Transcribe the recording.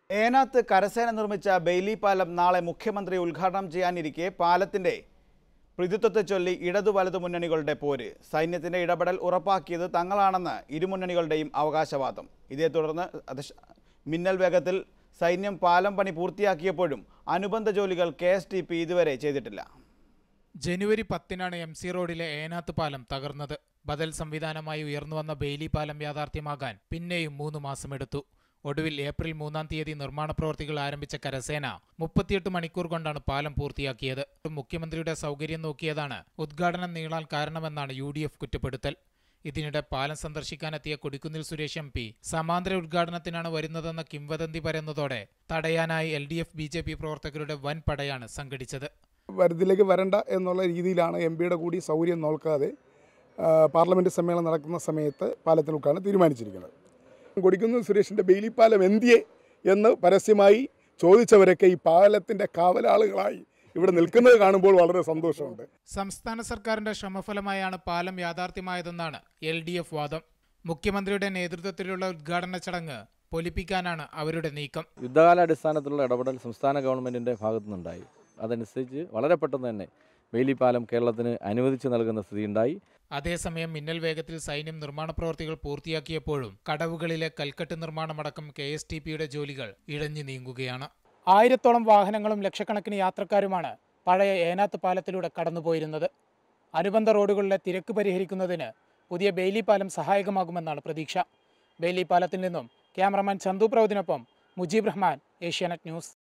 ഏനാത്ത് കരസേന നിർമ്മിച്ച ബെയിലി പാലം നാളെ മുഖ്യമന്ത്രി ഉദ്ഘാടനം ചെയ്യാനിരിക്കെ പാലത്തിന്റെ പ്രതിത്വത്തെ ചൊല്ലി ഇടതു വലതു മുന്നണികളുടെ പോര് സൈന്യത്തിന്റെ ഇടപെടൽ ഉറപ്പാക്കിയത് തങ്ങളാണെന്ന് ഇരുമുന്നണികളുടെയും അവകാശവാദം ഇതേ തുടർന്ന് അത് മിന്നൽ വേഗത്തിൽ സൈന്യം പാലം പണി പൂർത്തിയാക്കിയപ്പോഴും അനുബന്ധ ജോലികൾ കെ എസ് ടി പി ഇതുവരെ ചെയ്തിട്ടില്ല ജനുവരി പത്തിനാണ് എം സി റോഡിലെ ഏനാത്ത് പാലം തകർന്നത് ബദൽ സംവിധാനമായി ഉയർന്നുവന്ന ബെയിലി പാലം യാഥാർത്ഥ്യമാകാൻ പിന്നെയും മൂന്ന് മാസമെടുത്തു ഒടുവിൽ ഏപ്രിൽ മൂന്നാം തീയതി നിർമ്മാണ പ്രവൃത്തികൾ ആരംഭിച്ച കരസേന മുപ്പത്തിയെട്ട് മണിക്കൂർ കൊണ്ടാണ് പാലം പൂർത്തിയാക്കിയത് മുഖ്യമന്ത്രിയുടെ സൗകര്യം നോക്കിയതാണ് ഉദ്ഘാടനം നീളാൻ കാരണമെന്നാണ് യു ഡി എഫ് കുറ്റപ്പെടുത്തൽ ഇതിനിടെ പാലം സന്ദർശിക്കാനെത്തിയ കൊടിക്കുന്നിൽ സുരേഷ് എം പി സമാന്തര ഉദ്ഘാടനത്തിനാണ് വരുന്നതെന്ന കിംവദന്തി പരന്നതോടെ തടയാനായി L D F B J P പ്രവർത്തകരുടെ വൻ പടയാണ് സംഘടിച്ചത് വരുതിലേക്ക് വരണ്ട എന്നുള്ള രീതിയിലാണ് എം പിയുടെ കൂടി സൗകര്യം നോക്കാതെ ആ, പാർലമെൻറ്റ് സമ്മേളനം നടക്കുന്ന സമയത്ത് പാലത്തിൽ ഉൾക്കാണ് തീരുമാനിച്ചിരിക്കുന്നത് കൊടിക്കുന്ന് സുരേഷിൻ്റെ ബെയിലി പാലം എന്തിയെ എന്ന് പരസ്യമായി ചോദിച്ചവരൊക്കെ ഈ പാലത്തിൻ്റെ കാവലാളുകളായി ഇവിടെ നിൽക്കുന്നത് കാണുമ്പോൾ വളരെ സന്തോഷമുണ്ട് സംസ്ഥാന സർക്കാരിന്റെ ശ്രമഫലമായാണ് പാലം യാഥാർത്ഥ്യമായതെന്നാണ് എൽ ഡി എഫ് വാദം മുഖ്യമന്ത്രിയുടെ നേതൃത്വത്തിലുള്ള ഉദ്ഘാടന ചടങ്ങ് പൊലിപ്പിക്കാനാണ് അവരുടെ നീക്കം യുദ്ധകാലാടിസ്ഥാനത്തിലുള്ള ഇടപെടൽ സംസ്ഥാന ഗവൺമെൻറ്റിൻ്റെ ഭാഗത്തു നിന്നുണ്ടായി അതനുസരിച്ച് വളരെ പെട്ടെന്ന് തന്നെ വേലിപ്പാലം കേരളത്തിന് അനുവദിച്ച് നൽകുന്ന സ്ഥിതിയുണ്ടായി അതേസമയം മിന്നൽ വേഗത്തിൽ സൈന്യം നിർമ്മാണ പ്രവൃത്തികൾ പൂർത്തിയാക്കിയപ്പോഴും കടവുകളിലെ കൽക്കെട്ട് നിർമ്മാണമടക്കം കെ എസ് ടി പിയുടെ ജോലികൾ ഇഴഞ്ഞു നീങ്ങുകയാണ് ആയിരത്തോളം വാഹനങ്ങളും ലക്ഷക്കണക്കിന് യാത്രക്കാരുമാണ് പഴയ ഏനാത്ത് പാലത്തിലൂടെ കടന്നുപോയിരുന്നത് അനുബന്ധ റോഡുകളിലെ തിരക്ക് പരിഹരിക്കുന്നതിന് പുതിയ ബെയിലി പാലം സഹായകമാകുമെന്നാണ് പ്രതീക്ഷ ബെയിലി പാലത്തിൽ നിന്നും ക്യാമറമാൻ ചന്തു പ്രൗദിനൊപ്പം മുജീബ് റഹ്മാൻ ഏഷ്യാനെറ്റ് ന്യൂസ്